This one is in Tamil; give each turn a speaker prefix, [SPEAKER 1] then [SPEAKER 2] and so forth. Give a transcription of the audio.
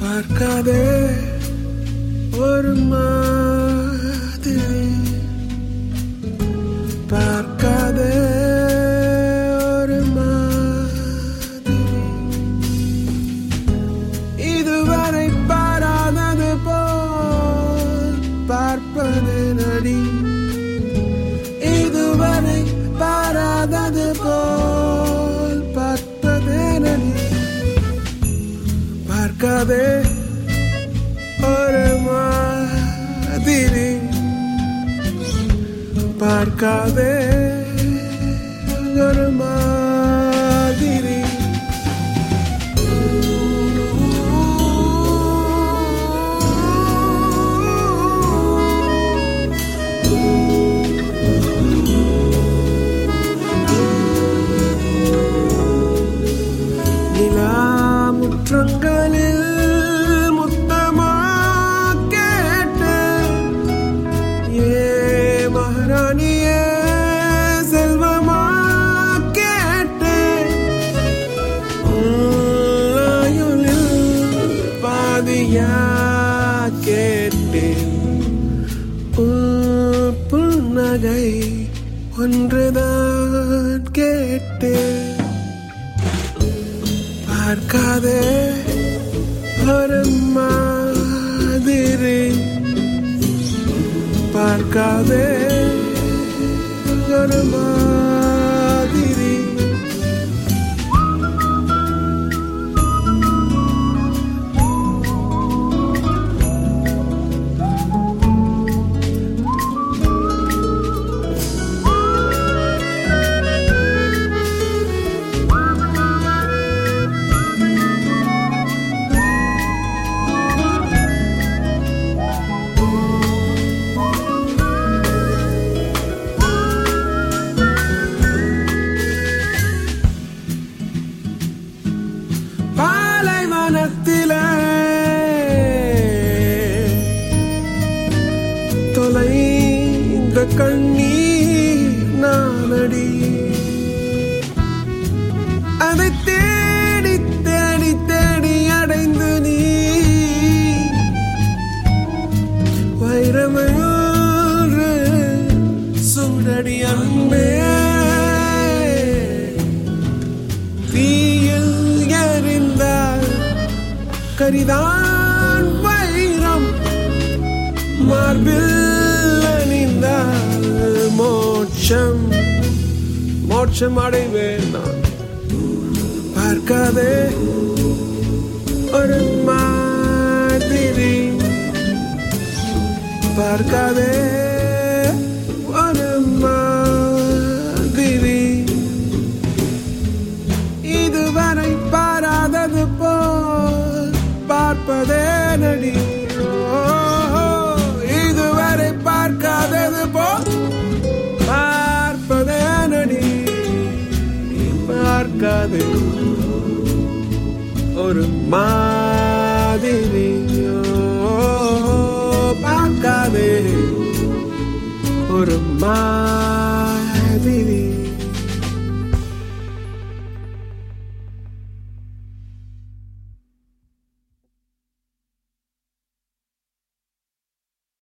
[SPEAKER 1] பார்க்காதே ஒரு மாதிரி பார்க்காதே ஒரு மாதிரி இதுவரை பாராதது போல் பார்ப்பது நடி இதுவரை பாராதது போல் பார்ப்பது நடி பார்க்காதே ஒரு மாதிரி பார்க்காதே ஒரு மாதிரி நிலா முற்றங்களில் முத்தமா கேட்டு ஏ மகாராணியே செல்வமா கேட்டு ஆயுளில் பாதியா கேட்டேன் உன் புன்னகை ஒன்றுதான் கேட்டேன் பார்க்காதே ஒரு மாதிரி பார்க்காதே ஒரு மாதிரி பாலைவனத்திலே தொலைந்த கண்ணீர் நானடி அதை தேடி தேடி தேடி அடைந்து நீ வைரமயூறு சூடடி அன்பே தீயில் எறிந்தால் கரிதான் வைரம் மார்பில் அணிந்தால் மோட்சம் மோட்சம் அடைவேன் நான் பார்க்காதே ஒரு மாதிரி பார்க்காதே ஒரு மாதிரி இதுவரை பாராதது போல் பார்ப்பதே நடி ஓ, இதுவரை பார்க்காதது போல் பார்ப்பதே நடி பார்க்காதே ஒரு மாதிரி ஓ, பார்க்காதே ஒரு மாதிரி